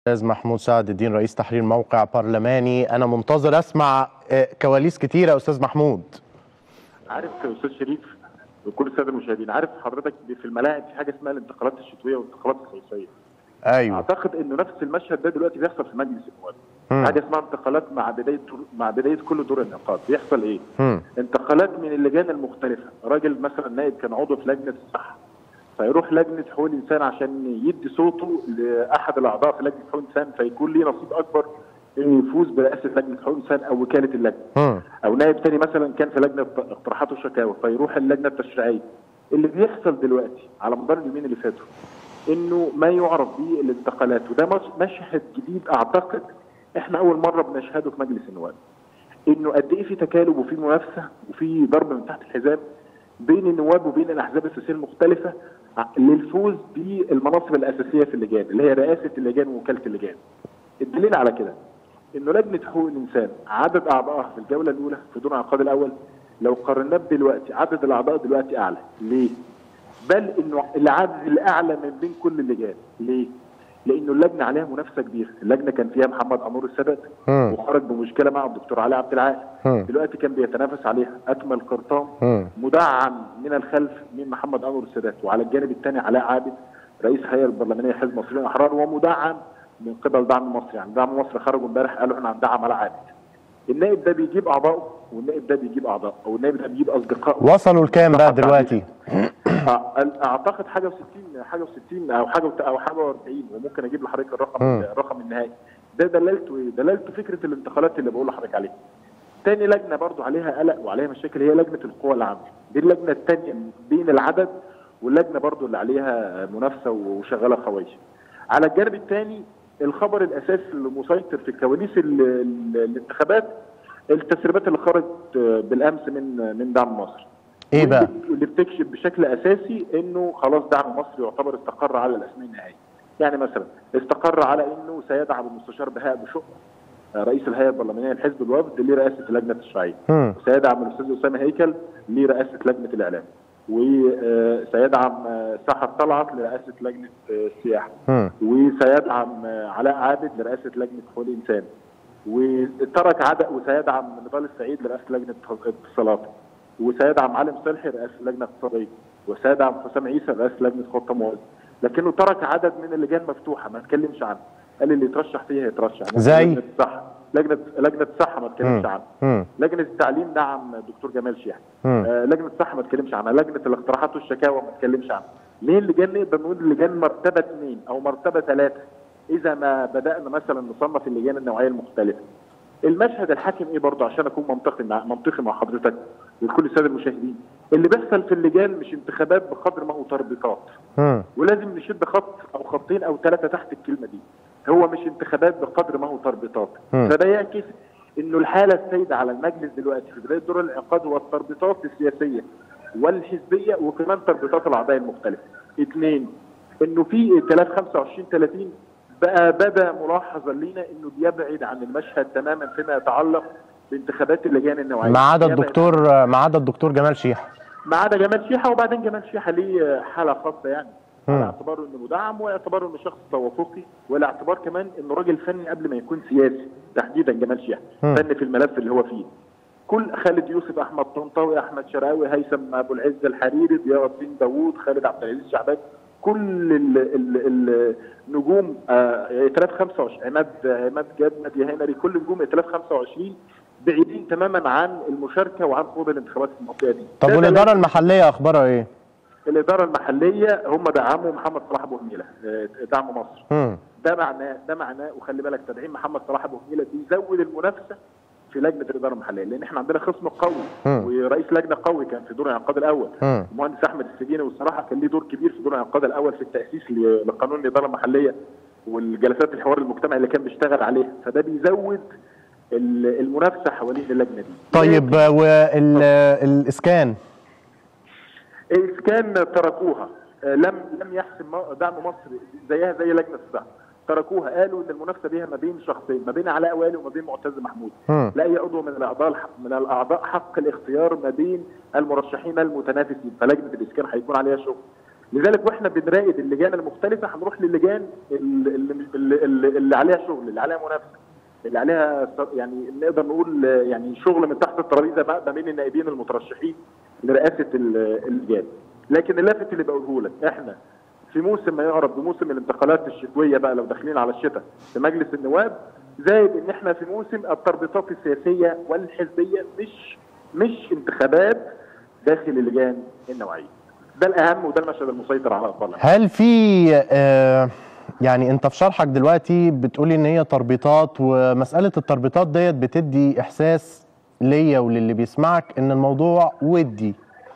استاذ محمود سعد الدين رئيس تحرير موقع برلماني انا منتظر اسمع آه، كواليس كتيره يا استاذ محمود عارف يا استاذ شريف وكل الساده المشاهدين عارف حضرتك في الملاعب في حاجه اسمها الانتقالات الشتويه والانتقالات الصيفيه ايوه اعتقد انه نفس المشهد ده دلوقتي بيحصل في مجلس النواب مم. حاجه اسمها انتقالات مع بدايه مع بدايه كل دور انعقاد بيحصل ايه مم. انتقالات من اللجان المختلفه راجل مثلا نائب كان عضو في لجنه الصحه فيروح لجنه حقوق الانسان عشان يدي صوته لاحد الاعضاء في لجنه حقوق الانسان فيكون ليه نصيب اكبر انه يفوز برئاسه لجنه حقوق الانسان او وكاله اللجنه مم. او نائب تاني مثلا كان في لجنه اقتراحات وشكاوى فيروح اللجنه التشريعيه اللي بيحصل دلوقتي على مدار اليومين اللي فاتوا انه ما يعرف به الانتقالات وده مش- مشهد جديد اعتقد احنا اول مره بنشهده في مجلس النواب انه قد ايه في تكالب وفي منافسه وفي ضرب من تحت الحزام بين النواب وبين الاحزاب السياسيه المختلفه ع- للفوز بالمناصب الاساسيه في اللجان اللي هي رئاسه اللجان ووكاله اللجان. الدليل على كده انه لجنه حقوق الانسان عدد اعضائها في الجوله الاولى في دور الانعقاد الاول لو قارناه دلوقتي عدد الاعضاء دلوقتي اعلى ليه؟ بل انه العدد الاعلى من بين كل اللجان ليه؟ لانه اللجنه عليها منافسه كبيره، اللجنه كان فيها محمد انور السادات مم. وخرج بمشكله مع الدكتور علي عبد العال مم. دلوقتي كان بيتنافس عليها اكمل قرطان مم. مدعم من الخلف من محمد انور السادات وعلى الجانب الثاني علاء عابد رئيس الهيئه البرلمانيه حزب المصريين الاحرار ومدعم من قبل دعم مصر يعني دعم مصر خرجوا امبارح قالوا احنا هندعم علاء عابد النائب ده بيجيب اعضائه والنائب ده بيجيب اعضاء او النائب ده بيجيب اصدقائه وصلوا لكام بقى دلوقتي آه، اعتقد حاجه و60 حاجه و60 او حاجه وت- او حاجه و40 وممكن اجيب لحضرتك الرقم مم. الرقم النهائي ده دلالته ايه؟ دلالته فكره الانتقالات اللي بقول لحضرتك عليها. تاني لجنه برضو عليها قلق وعليها مشاكل هي لجنه القوى العامه دي اللجنه الثانيه بين العدد واللجنه برضو اللي عليها منافسه وشغاله خويش. على الجانب الثاني الخبر الاساسي اللي مسيطر في كواليس ال- ال- الانتخابات التسريبات اللي خرجت بالامس من من دعم مصر. ايه بقى واللي بتكشف بشكل اساسي انه خلاص دعم مصر يعتبر استقر على الاسماء النهائيه. يعني مثلا استقر على انه سيدعم المستشار بهاء بشق رئيس الهيئه البرلمانيه لحزب الوفد لرئاسه اللجنه التشريعيه. مم. وسيدعم الاستاذ اسامه هيكل لرئاسه لجنه الاعلام. وسيدعم سحر طلعت لرئاسه لجنه السياحه. مم. وسيدعم علاء عابد لرئاسه لجنه حقوق الانسان. وترك عدد وسيدعم نضال السعيد لرئاسه لجنه اتصالات. وسيدعم علي صلحي رئاسه اللجنه الاقتصاديه. وسيدعم حسام عيسى رئاسه لجنه خطه موازنه. لكنه ترك عدد من اللجان مفتوحه ما اتكلمش عنها. قال اللي يترشح فيها يترشح. يعني زي؟ لجنه الصحه لجنه لجنه الصحه ما اتكلمش مم. عنها. مم. لجنه التعليم دعم دكتور جمال شيحة مم. آه لجنه الصحه ما اتكلمش عنها لجنه الاقتراحات والشكاوى ما اتكلمش عنها ليه اللجان نقدر نقول اللجان مرتبه اثنين او مرتبه ثلاثه اذا ما بدانا مثلا نصنف اللجان النوعيه المختلفه المشهد الحاكم ايه برضه عشان اكون منطقي مع منطقي مع حضرتك وكل الساده المشاهدين اللي بيحصل في اللجان مش انتخابات بقدر ما هو تربيطات مم. ولازم نشد خط او خطين او ثلاثه تحت الكلمه دي هو مش انتخابات بقدر ما هو تربيطات مم. فده يعكس انه الحاله السائده على المجلس دلوقتي في بدايه دور الانعقاد هو التربيطات السياسيه والحزبيه وكمان تربيطات الاعضاء المختلفه. اثنين انه في ائتلاف 25 30 بقى بدا ملاحظا لينا انه بيبعد عن المشهد تماما فيما يتعلق بانتخابات اللجان النوعيه. ما عدا بيبعد الدكتور ما عدا الدكتور جمال شيحة ما عدا جمال شيحه وبعدين جمال شيحه ليه حاله خاصه يعني مم. على اعتباره انه مدعم واعتباره انه شخص توافقي وعلى اعتبار كمان انه راجل فني قبل ما يكون سياسي تحديدا جمال شيحه مم. فني في الملف اللي هو فيه كل خالد يوسف احمد طنطاوي احمد شراوي هيثم ابو العز الحريري ضياء الدين داوود خالد عبد العزيز شعبان كل ال- ال- النجوم آه، ائتلاف 25 عماد عماد جاد نادي هنري كل نجوم ائتلاف 25 بعيدين تماما عن المشاركه وعن خوض الانتخابات في المنطقه دي طب ده والاداره دلالة المحليه اخبارها ايه الاداره المحليه هم دعموا محمد صلاح ابو هميله آه، دعم مصر مم. ده معناه ده معناه وخلي بالك تدعيم محمد صلاح ابو هميله بيزود المنافسه في لجنه الاداره المحليه لان احنا عندنا خصم قوي مم. ورئيس لجنه قوي كان في دور الانعقاد الاول مم. المهندس احمد السجيني والصراحه كان ليه دور كبير في دور الانعقاد الاول في التاسيس ل- لقانون الاداره المحليه والجلسات الحوار المجتمعي اللي كان بيشتغل عليها فده بيزود ال- المنافسه حوالين اللجنه دي طيب والاسكان الاسكان تركوها آه، لم لم يحسم م- دعم مصر زيها زي لجنه الصحه تركوها قالوا ان المنافسه بيها ما بين شخصين ما بين علاء والي وما بين معتز محمود مم. لا اي عضو من الاعضاء الح- من الاعضاء حق الاختيار ما بين المرشحين المتنافسين فلجنه الاسكان هيكون عليها شغل لذلك واحنا بنراقب اللجان المختلفه هنروح للجان اللي, اللي, اللي, اللي عليها شغل اللي عليها منافسه اللي عليها يعني نقدر نقول يعني شغل من تحت الترابيزه بقى ما بين النائبين المترشحين لرئاسه اللجان لكن اللافت اللي بقوله لك احنا في موسم ما يعرف بموسم الانتقالات الشتويه بقى لو داخلين على الشتاء في مجلس النواب زائد ان احنا في موسم التربيطات السياسيه والحزبيه مش مش انتخابات داخل اللجان النوعيه ده الاهم وده المشهد المسيطر على البرلمان هل في آه يعني انت في شرحك دلوقتي بتقولي ان هي تربيطات ومساله التربيطات ديت بتدي احساس ليا وللي بيسمعك ان الموضوع ودي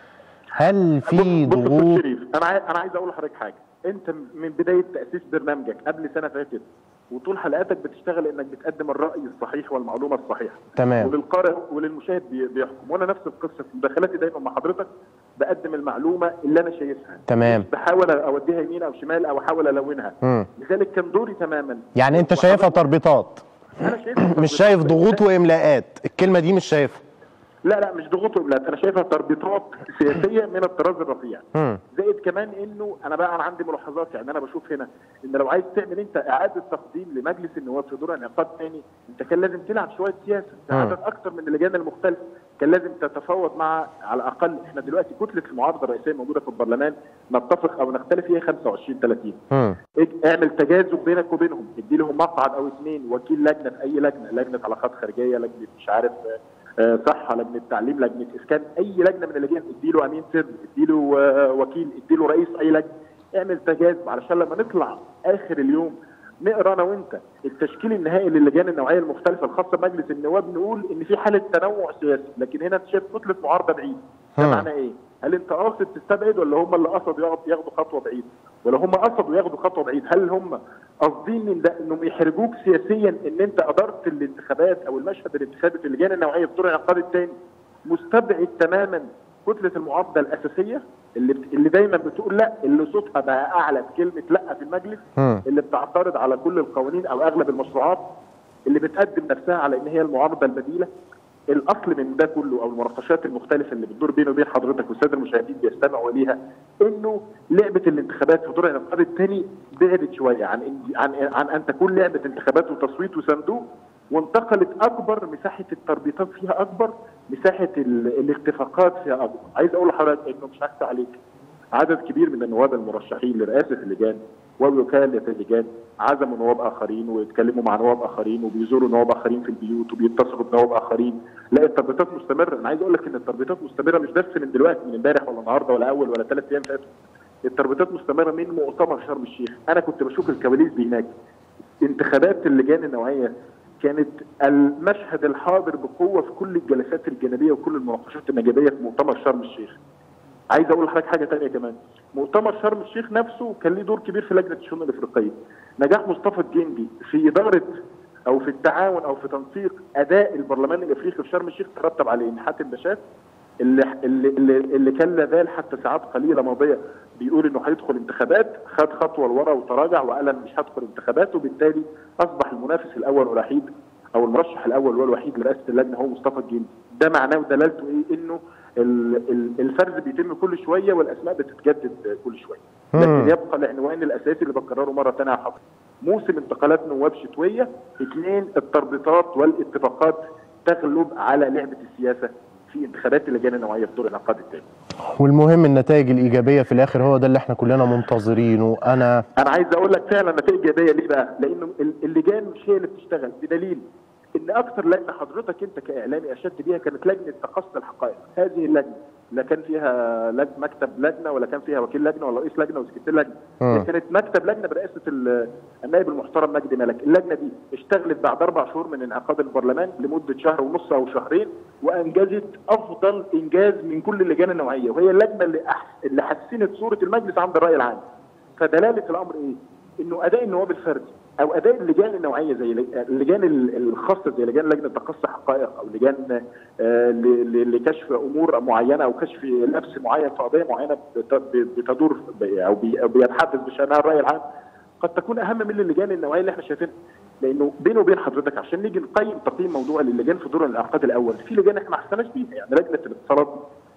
هل في بص- بص يا ضغوط شريف انا عايز انا عايز اقول لحضرتك حاجه انت من بدايه تاسيس برنامجك قبل سنه فاتت وطول حلقاتك بتشتغل انك بتقدم الراي الصحيح والمعلومه الصحيحه تمام وللقارئ وللمشاهد بي- بيحكم وانا نفس القصه في مداخلاتي دايما مع حضرتك بقدم المعلومه اللي انا شايفها تمام مش بحاول اوديها يمين او شمال او احاول الونها مم. لذلك كان دوري تماما يعني انت شايفها تربيطات انا شايفها مش شايف ضغوط واملاءات الكلمه دي مش شايفها لا لا مش ضغوط وبلاد انا شايفها تربيطات سياسيه من الطراز الرفيع مم. زائد كمان انه انا بقى انا عندي ملاحظات يعني انا بشوف هنا ان لو عايز تعمل انت اعاده تقديم لمجلس النواب في دور انعقاد ثاني انت كان لازم تلعب شويه سياسه مم. عدد اكتر من اللجان المختلفه كان لازم تتفاوض مع على الاقل احنا دلوقتي كتله المعارضه الرئيسيه موجوده في البرلمان نتفق او نختلف فيها 25 30 مم. اج- اعمل تجاذب بينك وبينهم ادي لهم مقعد او اثنين وكيل لجنه في اي لجنه لجنه علاقات خارجيه لجنه مش عارف آه، صحه لجنه تعليم لجنه اسكان اي لجنه من اللجان ادي له امين سر ادي له آه، وكيل ادي له رئيس اي لجنه اعمل تجاذب علشان لما نطلع اخر اليوم نقرا انا وانت التشكيل النهائي للجان النوعيه المختلفه الخاصه بمجلس النواب نقول ان في حاله تنوع سياسي لكن هنا انت شايف كتله معارضه بعيد ده هم. معناه ايه؟ هل انت قاصد تستبعد ولا هم اللي قصدوا ياخد- ياخدوا خطوه بعيد؟ ولا هم قصدوا ياخدوا خطوه بعيد؟ هل هم قاصدين من ده انهم يحرجوك سياسيا ان انت ادرت الانتخابات او المشهد الانتخابي في اللجان النوعيه في دور الانعقاد الثاني مستبعد تماما كتله المعارضه الاساسيه اللي بت... اللي دايما بتقول لا اللي صوتها بقى اعلى بكلمه لا في المجلس مم. اللي بتعترض على كل القوانين او اغلب المشروعات اللي بتقدم نفسها على ان هي المعارضه البديله الاصل من ده كله او المناقشات المختلفه اللي بتدور بيني وبين حضرتك والساده المشاهدين بيستمعوا ليها انه لعبه الانتخابات في دور الانعقاد الثاني بعدت شويه عن إن- عن عن ان تكون لعبه انتخابات وتصويت وصندوق وانتقلت اكبر مساحه التربيطات فيها اكبر مساحه ال- الاتفاقات فيها اكبر عايز اقول لحضرتك انه مش هخفى عليك عدد كبير من النواب المرشحين لرئاسه اللجان ووكاله اللجان عزموا نواب اخرين ويتكلموا مع نواب اخرين وبيزوروا نواب اخرين في البيوت وبيتصلوا بنواب اخرين لا التربيطات مستمره انا عايز اقول لك ان التربيطات مستمره مش بس من دلوقتي من امبارح ولا النهارده ولا اول ولا ثلاث ايام فاتوا التربيطات مستمره من مؤتمر شرم الشيخ انا كنت بشوف الكواليس دي هناك انتخابات اللجان النوعيه كانت المشهد الحاضر بقوه في كل الجلسات الجانبيه وكل المناقشات النجابيه في مؤتمر شرم الشيخ عايز اقول لحضرتك حاجه تانية كمان مؤتمر شرم الشيخ نفسه كان ليه دور كبير في لجنه الشؤون الافريقيه نجاح مصطفى الجندي في اداره او في التعاون او في تنسيق اداء البرلمان الافريقي في شرم الشيخ ترتب عليه ان حاتم بشات اللي اللي اللي, اللي كان لا زال حتى ساعات قليله ماضيه بيقول انه هيدخل انتخابات خد خطوه لورا وتراجع وقال انا مش هدخل انتخابات وبالتالي اصبح المنافس الاول والوحيد او المرشح الاول والوحيد لرئاسه اللجنه هو مصطفى الجندي ده معناه ودلالته ايه انه ال- ال- الفرز بيتم كل شويه والاسماء بتتجدد كل شويه لكن مم. يبقى العنوان الاساسي اللي بكرره مره ثانيه يا حضرتك موسم انتقالات نواب شتويه اثنين التربيطات والاتفاقات تغلب على لعبه السياسه في انتخابات اللجان النوعيه في دور الانعقاد الثاني والمهم النتائج الايجابيه في الاخر هو ده اللي احنا كلنا منتظرينه انا انا عايز اقول لك فعلا نتائج ايجابيه ليه بقى؟ لانه ال- اللجان مش هي اللي بتشتغل بدليل ان اكثر لجنه حضرتك انت كاعلامي اشدت بيها كانت لجنه تقصي الحقائق، هذه اللجنه لا كان فيها لج مكتب لجنه ولا كان فيها وكيل لجنه ولا رئيس لجنه وسكرتير لجنه، مم. هي كانت مكتب لجنه برئاسه ال- النائب المحترم مجدي ملك، اللجنه دي اشتغلت بعد اربع شهور من انعقاد البرلمان لمده شهر ونص او شهرين وانجزت افضل انجاز من كل اللجان النوعيه وهي اللجنه اللي أح... اللي حسنت صوره المجلس عند الراي العام. فدلاله الامر ايه؟ انه اداء النواب الفردي او اداء اللجان النوعيه زي لج- اللجان ال- الخاصه زي لجان لجنه تقصي حقائق او لجان آه، ل- ل- لكشف امور معينه او كشف لبس معين في قضيه معينه بت- بتدور ب- او بي- أو بيتحدث بشانها الراي العام قد تكون اهم من اللجان النوعيه اللي احنا شايفينها لانه بيني وبين حضرتك عشان نيجي نقيم تقييم موضوع للجان في دور الانعقاد الاول في لجان احنا ما حسناش فيها يعني لجنه الاتصالات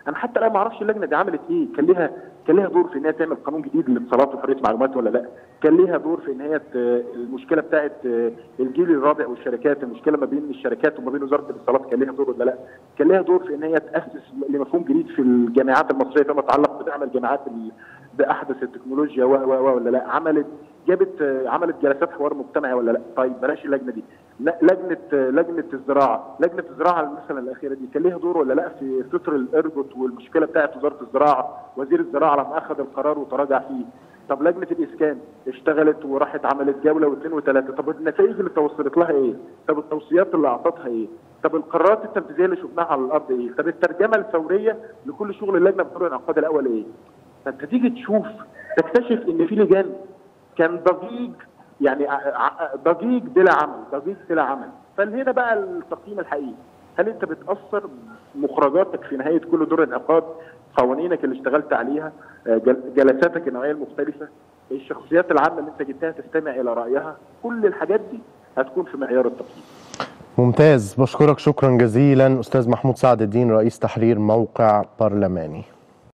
انا حتى الان ما اعرفش اللجنه دي عملت ايه كان ليها كان ليها دور في ان هي تعمل قانون جديد للاتصالات وحريه المعلومات ولا لا كان ليها دور في ان هي ت- المشكله بتاعت آه، الجيل الرابع والشركات المشكله ما بين الشركات وما بين وزاره الاتصالات كان ليها دور ولا لا كان ليها دور في ان هي تاسس لمفهوم جديد في الجامعات المصريه فيما يتعلق بدعم الجامعات ال- باحدث التكنولوجيا و و و ولا لا عملت جابت آه، عملت جلسات حوار مجتمعي ولا لا طيب بلاش اللجنه دي لا- لجنه آه، لجنه الزراعه لجنه الزراعه مثلا الاخيره دي كان ليها دور ولا لا في فطر الارجوت والمشكله بتاعت وزاره الزراعه وزير الزراعه لما اخذ القرار وتراجع فيه طب لجنه الاسكان اشتغلت وراحت عملت جوله واثنين وثلاثه طب النتائج اللي توصلت لها ايه طب التوصيات اللي اعطتها ايه طب القرارات التنفيذيه اللي شفناها على الارض ايه طب الترجمه الفوريه لكل شغل اللجنه بدور الانعقاد الاول ايه فانت تيجي تشوف تكتشف ان في لجان كان ضجيج يعني ع- ع- ضجيج بلا عمل ضجيج بلا عمل فهنا بقى التقييم الحقيقي هل انت بتاثر مخرجاتك في نهايه كل دور انعقاد قوانينك اللي اشتغلت عليها آه، جل- جلساتك النوعيه المختلفه الشخصيات العامه اللي انت جبتها تستمع الى رايها كل الحاجات دي هتكون في معيار التقييم ممتاز بشكرك شكرا جزيلا استاذ محمود سعد الدين رئيس تحرير موقع برلماني